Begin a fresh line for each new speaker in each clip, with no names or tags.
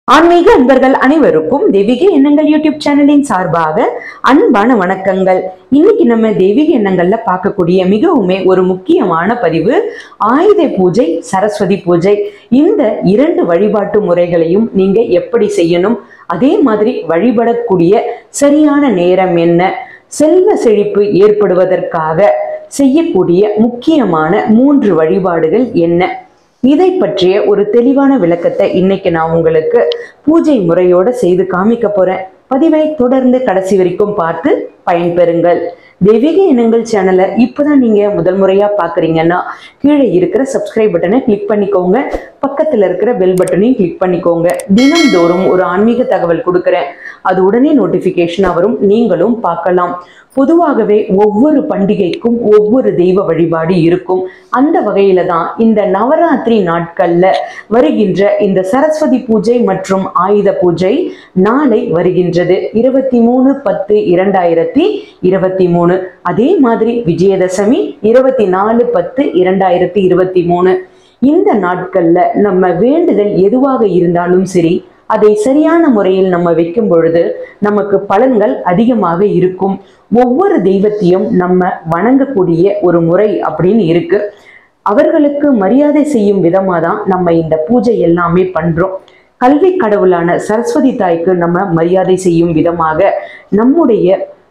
ஆன்மீக அன்பர்கள் அனைவருக்கும் தெய்வீக எண்ணங்கள் யூடியூப் சேனலின் சார்பாக அன்பான வணக்கங்கள் இன்னைக்கு நம்ம தெய்வீக எண்ணங்கள்ல பார்க்கக்கூடிய மிகவுமே ஒரு முக்கியமான பதிவு ஆயுத பூஜை சரஸ்வதி பூஜை இந்த இரண்டு வழிபாட்டு முறைகளையும் நீங்க எப்படி செய்யணும் அதே மாதிரி வழிபடக்கூடிய சரியான நேரம் என்ன செல்வ செழிப்பு ஏற்படுவதற்காக செய்யக்கூடிய முக்கியமான மூன்று வழிபாடுகள் என்ன இதை பற்றிய ஒரு தெளிவான விளக்கத்தை இன்னைக்கு நான் உங்களுக்கு பூஜை முறையோட செய்து காமிக்க போறேன் பதிவை தொடர்ந்து கடைசி வரைக்கும் பார்த்து பயன்பெறுங்கள் தெய்வீக எண்ணங்கள் சேனலை இப்போதான் நீங்க முதல் முறையா பாக்குறீங்கன்னா கீழே இருக்கிற சப்ஸ்கிரைப் பட்டனை கிளிக் பண்ணிக்கோங்க பக்கத்துல இருக்கிற பெல் பட்டனையும் கிளிக் பண்ணிக்கோங்க தினம்தோறும் ஒரு ஆன்மீக தகவல் கொடுக்குறேன் அது உடனே நோட்டிபிகேஷன் வரும் நீங்களும் பார்க்கலாம் பொதுவாகவே ஒவ்வொரு பண்டிகைக்கும் ஒவ்வொரு தெய்வ வழிபாடு இருக்கும் அந்த வகையில தான் இந்த நவராத்திரி நாட்கள்ல வருகின்ற இந்த சரஸ்வதி பூஜை மற்றும் ஆயுத பூஜை நாளை வருகின்றது இருபத்தி மூணு பத்து இரண்டாயிரத்தி இருபத்தி மூணு அதே மாதிரி விஜயதசமி இருபத்தி நாலு பத்து இரண்டாயிரத்தி இருபத்தி மூணு இந்த நாட்கள்ல நம்ம வேண்டுதல் எதுவாக இருந்தாலும் சரி அதை சரியான முறையில் நம்ம வைக்கும் பொழுது நமக்கு பலன்கள் அதிகமாக இருக்கும் ஒவ்வொரு தெய்வத்தையும் நம்ம வணங்கக்கூடிய ஒரு முறை அப்படின்னு இருக்கு அவர்களுக்கு மரியாதை செய்யும் விதமாக தான் நம்ம இந்த பூஜை எல்லாமே பண்றோம் கல்வி கடவுளான சரஸ்வதி தாய்க்கு நம்ம மரியாதை செய்யும் விதமாக நம்முடைய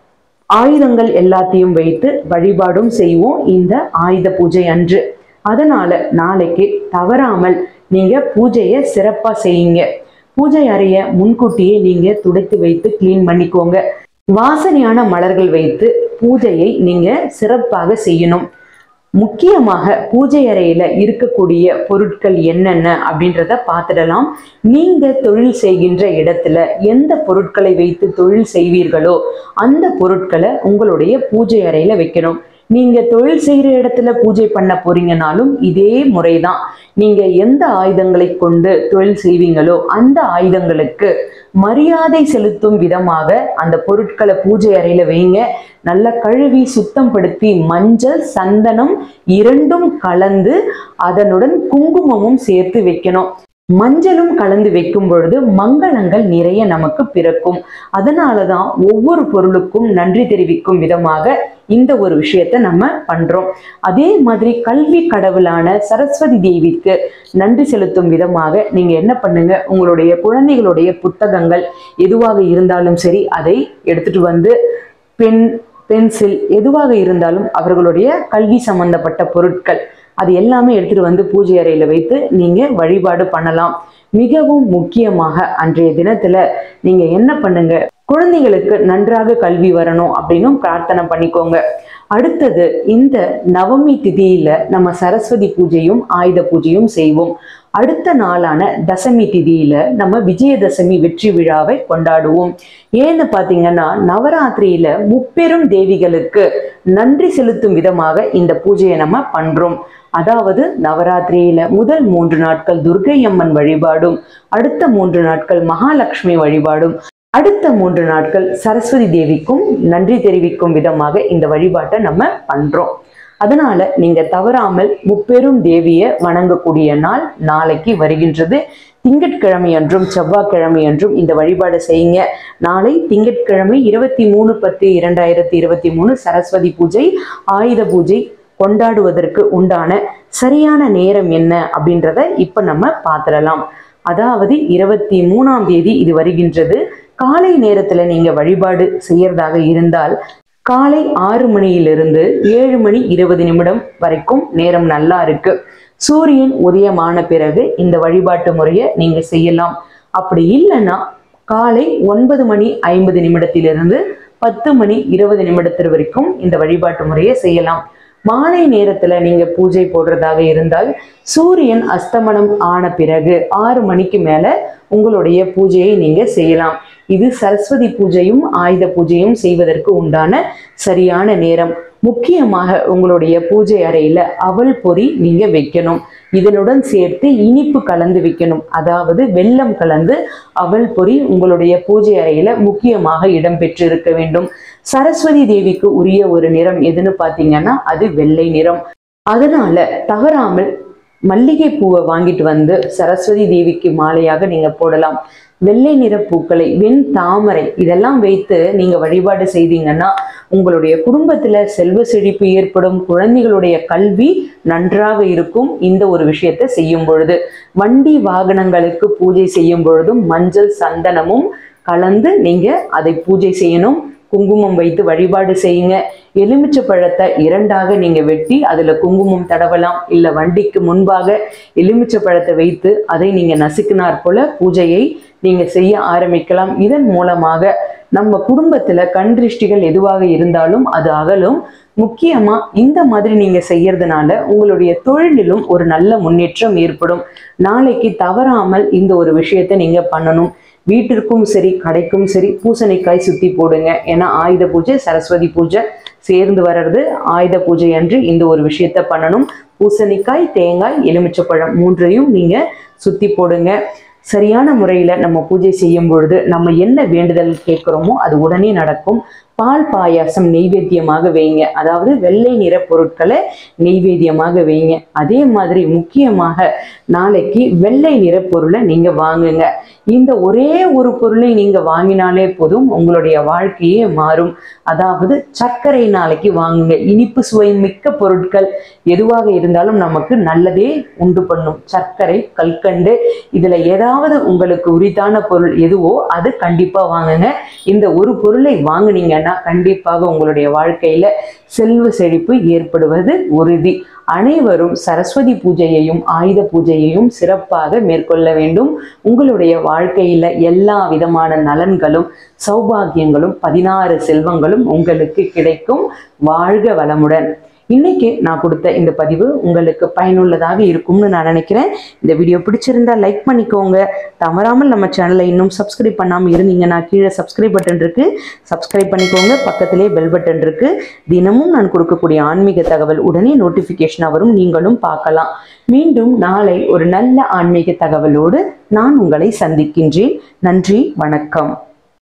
ஆயுதங்கள் எல்லாத்தையும் வைத்து வழிபாடும் செய்வோம் இந்த ஆயுத பூஜை அன்று அதனால நாளைக்கு தவறாமல் நீங்க பூஜையை சிறப்பா செய்யுங்க பூஜை அறைய முன்கூட்டியே நீங்க துடைத்து வைத்து க்ளீன் பண்ணிக்கோங்க வாசனையான மலர்கள் வைத்து பூஜையை நீங்க சிறப்பாக செய்யணும் முக்கியமாக பூஜை அறையில இருக்கக்கூடிய பொருட்கள் என்னென்ன அப்படின்றத பார்த்துடலாம் நீங்க தொழில் செய்கின்ற இடத்துல எந்த பொருட்களை வைத்து தொழில் செய்வீர்களோ அந்த பொருட்களை உங்களுடைய பூஜை அறையில வைக்கணும் நீங்க தொழில் செய்கிற இடத்துல பூஜை பண்ண போறீங்கனாலும் இதே முறைதான் நீங்க எந்த ஆயுதங்களை கொண்டு தொழில் செய்வீங்களோ அந்த ஆயுதங்களுக்கு மரியாதை செலுத்தும் விதமாக அந்த பொருட்களை பூஜை அறையில வைங்க நல்லா கழுவி சுத்தம் படுத்தி மஞ்சள் சந்தனம் இரண்டும் கலந்து அதனுடன் குங்குமமும் சேர்த்து வைக்கணும் மஞ்சளும் கலந்து வைக்கும் பொழுது மங்களங்கள் நிறைய நமக்கு பிறக்கும் அதனால தான் ஒவ்வொரு பொருளுக்கும் நன்றி தெரிவிக்கும் விதமாக இந்த ஒரு விஷயத்த நம்ம பண்றோம் அதே மாதிரி கல்வி கடவுளான சரஸ்வதி தேவிக்கு நன்றி செலுத்தும் விதமாக நீங்க என்ன பண்ணுங்க உங்களுடைய குழந்தைகளுடைய புத்தகங்கள் எதுவாக இருந்தாலும் சரி அதை எடுத்துட்டு வந்து பென் பென்சில் எதுவாக இருந்தாலும் அவர்களுடைய கல்வி சம்பந்தப்பட்ட பொருட்கள் அது எல்லாமே எடுத்துட்டு வந்து பூஜை அறையில வைத்து நீங்க வழிபாடு பண்ணலாம் மிகவும் முக்கியமாக அன்றைய தினத்துல நீங்க என்ன பண்ணுங்க குழந்தைகளுக்கு நன்றாக கல்வி வரணும் அப்படின்னும் பிரார்த்தனை பண்ணிக்கோங்க அடுத்தது இந்த நவமி திதியில நம்ம சரஸ்வதி பூஜையும் ஆயுத பூஜையும் செய்வோம் அடுத்த நாளான தசமி திதியில நம்ம விஜயதசமி வெற்றி விழாவை கொண்டாடுவோம் ஏன்னு பாத்தீங்கன்னா நவராத்திரியில முப்பெரும் தேவிகளுக்கு நன்றி செலுத்தும் விதமாக இந்த பூஜையை நம்ம பண்றோம் அதாவது நவராத்திரியில முதல் மூன்று நாட்கள் துர்கை அம்மன் வழிபாடும் அடுத்த மூன்று நாட்கள் மகாலட்சுமி வழிபாடும் அடுத்த மூன்று நாட்கள் சரஸ்வதி தேவிக்கும் நன்றி தெரிவிக்கும் விதமாக இந்த வழிபாட்டை நம்ம பண்றோம் அதனால நீங்க தவறாமல் முப்பெரும் தேவியை வணங்கக்கூடிய நாள் நாளைக்கு வருகின்றது திங்கட்கிழமை அன்றும் செவ்வாய்க்கிழமை அன்றும் இந்த வழிபாடு செய்யுங்க நாளை திங்கட்கிழமை இருபத்தி மூணு பத்து இரண்டாயிரத்தி இருபத்தி மூணு சரஸ்வதி பூஜை ஆயுத பூஜை கொண்டாடுவதற்கு உண்டான சரியான நேரம் என்ன அப்படின்றத இப்ப நம்ம பார்த்துடலாம் அதாவது இருபத்தி மூணாம் தேதி இது வருகின்றது காலை நேரத்துல நீங்க வழிபாடு செய்யறதாக இருந்தால் காலை ஆறு மணியிலிருந்து ஏழு மணி இருபது நிமிடம் வரைக்கும் நேரம் நல்லா இருக்கு சூரியன் உதயமான பிறகு இந்த வழிபாட்டு முறையை நீங்க செய்யலாம் அப்படி இல்லைன்னா காலை ஒன்பது மணி ஐம்பது நிமிடத்திலிருந்து பத்து மணி இருபது நிமிடத்திற்கு வரைக்கும் இந்த வழிபாட்டு முறையை செய்யலாம் மாலை நேரத்துல நீங்க பூஜை போடுறதாக இருந்தால் சூரியன் அஸ்தமனம் ஆன பிறகு ஆறு மணிக்கு மேல உங்களுடைய பூஜையை நீங்க செய்யலாம் இது சரஸ்வதி பூஜையும் ஆயுத பூஜையும் செய்வதற்கு உண்டான சரியான நேரம் முக்கியமாக உங்களுடைய பூஜை அறையில அவல் பொறி நீங்க வைக்கணும் இதனுடன் சேர்த்து இனிப்பு கலந்து வைக்கணும் அதாவது வெல்லம் கலந்து அவல் பொறி உங்களுடைய பூஜை அறையில முக்கியமாக இடம்பெற்று இருக்க வேண்டும் சரஸ்வதி தேவிக்கு உரிய ஒரு நிறம் எதுன்னு பார்த்தீங்கன்னா அது வெள்ளை நிறம் அதனால தவறாமல் மல்லிகை பூவை வாங்கிட்டு வந்து சரஸ்வதி தேவிக்கு மாலையாக நீங்க போடலாம் வெள்ளை நிற பூக்களை வெண் தாமரை இதெல்லாம் வைத்து நீங்க வழிபாடு செய்தீங்கன்னா உங்களுடைய குடும்பத்துல செல்வ செழிப்பு ஏற்படும் குழந்தைகளுடைய கல்வி நன்றாக இருக்கும் இந்த ஒரு விஷயத்தை செய்யும் பொழுது வண்டி வாகனங்களுக்கு பூஜை செய்யும் பொழுதும் மஞ்சள் சந்தனமும் கலந்து நீங்க அதை பூஜை செய்யணும் குங்குமம் வைத்து வழிபாடு செய்யுங்க எலுமிச்சை பழத்தை இரண்டாக நீங்க வெட்டி அதுல குங்குமம் தடவலாம் இல்ல வண்டிக்கு முன்பாக எலுமிச்சை பழத்தை வைத்து அதை நீங்க நசுக்கினார் போல பூஜையை நீங்க செய்ய ஆரம்பிக்கலாம் இதன் மூலமாக நம்ம குடும்பத்துல கண் திருஷ்டிகள் எதுவாக இருந்தாலும் அது அகலும் முக்கியமா இந்த மாதிரி நீங்க செய்யறதுனால உங்களுடைய தொழிலிலும் ஒரு நல்ல முன்னேற்றம் ஏற்படும் நாளைக்கு தவறாமல் இந்த ஒரு விஷயத்தை நீங்க பண்ணணும் வீட்டிற்கும் சரி கடைக்கும் சரி பூசணிக்காய் சுத்தி போடுங்க ஏன்னா ஆயுத பூஜை சரஸ்வதி பூஜை சேர்ந்து வர்றது ஆயுத பூஜை அன்று இந்த ஒரு விஷயத்த பண்ணணும் பூசணிக்காய் தேங்காய் எலுமிச்சப்பழம் மூன்றையும் நீங்க சுத்தி போடுங்க சரியான முறையில நம்ம பூஜை செய்யும் பொழுது நம்ம என்ன வேண்டுதல் கேட்கிறோமோ அது உடனே நடக்கும் பால் பாயாசம் நெய்வேத்தியமாக வைங்க அதாவது வெள்ளை நிற பொருட்களை நெய்வேத்தியமாக வைங்க அதே மாதிரி முக்கியமாக நாளைக்கு வெள்ளை நிற பொருளை நீங்க வாங்குங்க இந்த ஒரே ஒரு பொருளை நீங்க வாங்கினாலே போதும் உங்களுடைய வாழ்க்கையே மாறும் அதாவது சர்க்கரை நாளைக்கு வாங்குங்க இனிப்பு சுவை மிக்க பொருட்கள் எதுவாக இருந்தாலும் நமக்கு நல்லதே உண்டு பண்ணும் சர்க்கரை கல்கண்டு இதுல ஏதாவது உங்களுக்கு உரித்தான பொருள் எதுவோ அது கண்டிப்பா வாங்குங்க இந்த ஒரு பொருளை வாங்குனீங்கன்னா கண்டிப்பாக உங்களுடைய வாழ்க்கையில செல்வ செழிப்பு ஏற்படுவது உறுதி அனைவரும் சரஸ்வதி பூஜையையும் ஆயுத பூஜையையும் சிறப்பாக மேற்கொள்ள வேண்டும் உங்களுடைய வாழ்க்கையில எல்லா விதமான நலன்களும் சௌபாகியங்களும் பதினாறு செல்வங்களும் உங்களுக்கு கிடைக்கும் வாழ்க வளமுடன் இன்னைக்கு நான் கொடுத்த இந்த பதிவு உங்களுக்கு பயனுள்ளதாக இருக்கும்னு நான் நினைக்கிறேன் இந்த வீடியோ பிடிச்சிருந்தா லைக் பண்ணிக்கோங்க தவறாமல் நம்ம சேனலை இன்னும் சப்ஸ்கிரைப் பண்ணாமல் இருந்தீங்கன்னா கீழே சப்ஸ்கிரைப் பட்டன் இருக்கு சப்ஸ்கிரைப் பண்ணிக்கோங்க பக்கத்திலே பெல் பட்டன் இருக்கு தினமும் நான் கொடுக்கக்கூடிய ஆன்மீக தகவல் உடனே நோட்டிஃபிகேஷனாக வரும் நீங்களும் பார்க்கலாம் மீண்டும் நாளை ஒரு நல்ல ஆன்மீக தகவலோடு நான் உங்களை சந்திக்கின்றேன் நன்றி வணக்கம்